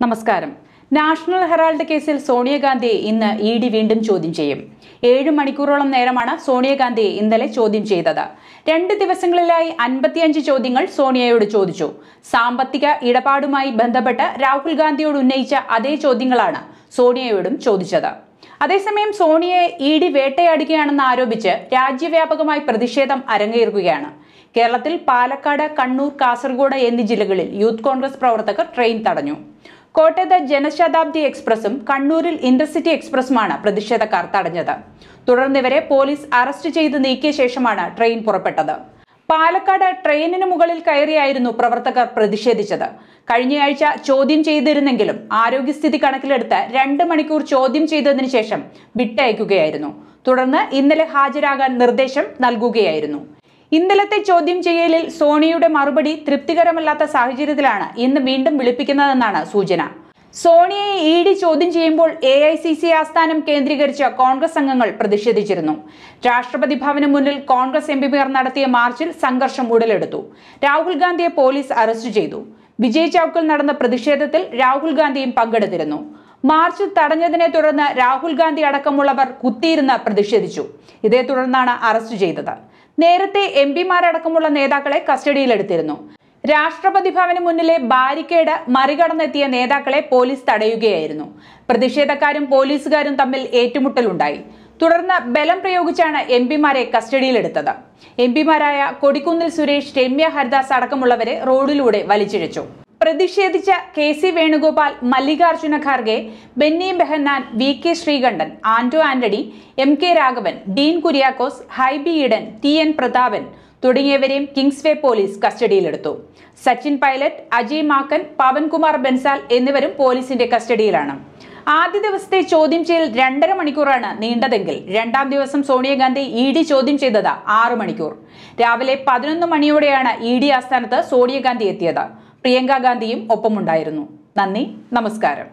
നമസ്കാരം national Herald കേസിൽ സോണിയാഗാന്ധിയെ ഇന്ന് ഇ ഡി വീണ്ടും ചോദ്യം ചെയ്യും ഏഴ് മണിക്കൂറോളം നേരമാണ് സോണിയാഗാന്ധിയെ ഇന്നലെ ചോദ്യം ചെയ്തത് രണ്ട് ദിവസങ്ങളിലായി അൻപത്തിയഞ്ച് ചോദ്യങ്ങൾ സോണിയയോട് ചോദിച്ചു സാമ്പത്തിക ഇടപാടുമായി ബന്ധപ്പെട്ട് രാഹുൽ ഗാന്ധിയോട് ഉന്നയിച്ച അതേ ചോദ്യങ്ങളാണ് സോണിയയോടും ചോദിച്ചത് അതേസമയം സോണിയയെ ഇ ഡി വേട്ടയാടുകയാണെന്ന് ആരോപിച്ച് രാജ്യവ്യാപകമായി പ്രതിഷേധം അരങ്ങേറുകയാണ് കേരളത്തിൽ പാലക്കാട് കണ്ണൂർ കാസർഗോഡ് എന്നീ ജില്ലകളിൽ യൂത്ത് കോൺഗ്രസ് പ്രവർത്തകർ ട്രെയിൻ തടഞ്ഞു കോട്ടയത്ത് ജനശതാബ്ദി എക്സ്പ്രസും കണ്ണൂരിൽ ഇന്റർസിറ്റി എക്സ്പ്രസുമാണ് പ്രതിഷേധക്കാർ തടഞ്ഞത് തുടർന്ന് ഇവരെ പോലീസ് അറസ്റ്റ് ചെയ്ത് നീക്കിയ ശേഷമാണ് ട്രെയിൻ പുറപ്പെട്ടത് പാലക്കാട് ട്രെയിനിന് മുകളിൽ കയറിയായിരുന്നു പ്രവർത്തകർ പ്രതിഷേധിച്ചത് കഴിഞ്ഞയാഴ്ച ചോദ്യം ചെയ്തിരുന്നെങ്കിലും ആരോഗ്യസ്ഥിതി കണക്കിലെടുത്ത് രണ്ട് മണിക്കൂർ ചോദ്യം ചെയ്തതിനു ശേഷം വിട്ടയക്കുകയായിരുന്നു തുടർന്ന് ഇന്നലെ ഹാജരാകാൻ നിർദ്ദേശം നൽകുകയായിരുന്നു ഇന്നലത്തെ ചോദ്യം ചെയ്യലിൽ സോണിയുടെ മറുപടി തൃപ്തികരമല്ലാത്ത സാഹചര്യത്തിലാണ് ഇന്ന് വീണ്ടും വിളിപ്പിക്കുന്നതെന്നാണ് സൂചന സോണിയയെ ഇ ഡി ചോദ്യം ചെയ്യുമ്പോൾ എ ഐ സി സി ആസ്ഥാനം കേന്ദ്രീകരിച്ച കോൺഗ്രസ് അംഗങ്ങൾ പ്രതിഷേധിച്ചിരുന്നു രാഷ്ട്രപതി ഭവന് മുന്നിൽ കോൺഗ്രസ് എം പിമാർ നടത്തിയ മാർച്ചിൽ സംഘർഷം ഉടലെടുത്തു രാഹുൽ ഗാന്ധിയെ പോലീസ് അറസ്റ്റ് ചെയ്തു വിജയ് ചൌക്കിൽ നടന്ന പ്രതിഷേധത്തിൽ രാഹുൽ ഗാന്ധിയും പങ്കെടുത്തിരുന്നു മാർച്ച് തടഞ്ഞതിനെ തുടർന്ന് രാഹുൽ ഗാന്ധി അടക്കമുള്ളവർ കുത്തിയിരുന്ന് പ്രതിഷേധിച്ചു ഇതേ തുടർന്നാണ് അറസ്റ്റ് ചെയ്തത് നേരത്തെ എം പിമാരടക്കമുള്ള നേതാക്കളെ കസ്റ്റഡിയിലെടുത്തിരുന്നു രാഷ്ട്രപതി ഭവന് മുന്നിലെ ബാരിക്കേഡ് മറികടന്നെത്തിയ നേതാക്കളെ പോലീസ് തടയുകയായിരുന്നു പ്രതിഷേധക്കാരും പോലീസുകാരും തമ്മിൽ ഏറ്റുമുട്ടലുണ്ടായി തുടർന്ന് ബലം പ്രയോഗിച്ചാണ് എം പിമാരെ കസ്റ്റഡിയിലെടുത്തത് എം പിമാരായ കൊടിക്കുന്നിൽ സുരേഷ് രമ്യ ഹരിദാസ് അടക്കമുള്ളവരെ റോഡിലൂടെ വലിച്ചിഴച്ചു പ്രതിഷേധിച്ച K C Venugopal Mallikarjuna Kharge Benny Behanan V K Sreekandan Anto Antony M K Raghavan Dean Kuriakose Hibi Eden T N Prathapan തുടങ്ങിയവരെയും കിങ്സ്വേ പോലീസ് കസ്റ്റഡിയിലെടുത്തു സച്ചിൻ പൈലറ്റ് അജയ് മാക്കൻ പവൻകുമാർ ബൻസാൽ എന്നിവരും പോലീസിന്റെ കസ്റ്റഡിയിലാണ് ആദ്യ ദിവസത്തെ ചോദ്യം ചെയ്യൽ രണ്ടര മണിക്കൂറാണ് നീണ്ടതെങ്കിൽ രണ്ടാം ദിവസം സോണിയാഗാന്ധി ഇ ഡി ചോദ്യം ചെയ്തത് ആറു മണിക്കൂർ രാവിലെ പതിനൊന്ന് മണിയോടെയാണ് ഇ ഡി ആസ്ഥാനത്ത് സോണിയാഗാന്ധി എത്തിയത് പ്രിയങ്ക ഗാന്ധിയും ഒപ്പമുണ്ടായിരുന്നു നന്ദി നമസ്കാരം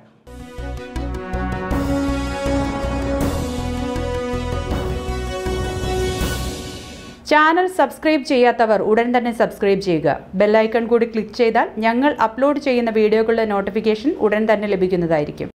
ചാനൽ സബ്സ്ക്രൈബ് ചെയ്യാത്തവർ ഉടൻ തന്നെ സബ്സ്ക്രൈബ് ചെയ്യുക ബെല്ലൈക്കൺ കൂടി ക്ലിക്ക് ചെയ്താൽ ഞങ്ങൾ അപ്ലോഡ് ചെയ്യുന്ന വീഡിയോകളുടെ നോട്ടിഫിക്കേഷൻ ഉടൻ തന്നെ ലഭിക്കുന്നതായിരിക്കും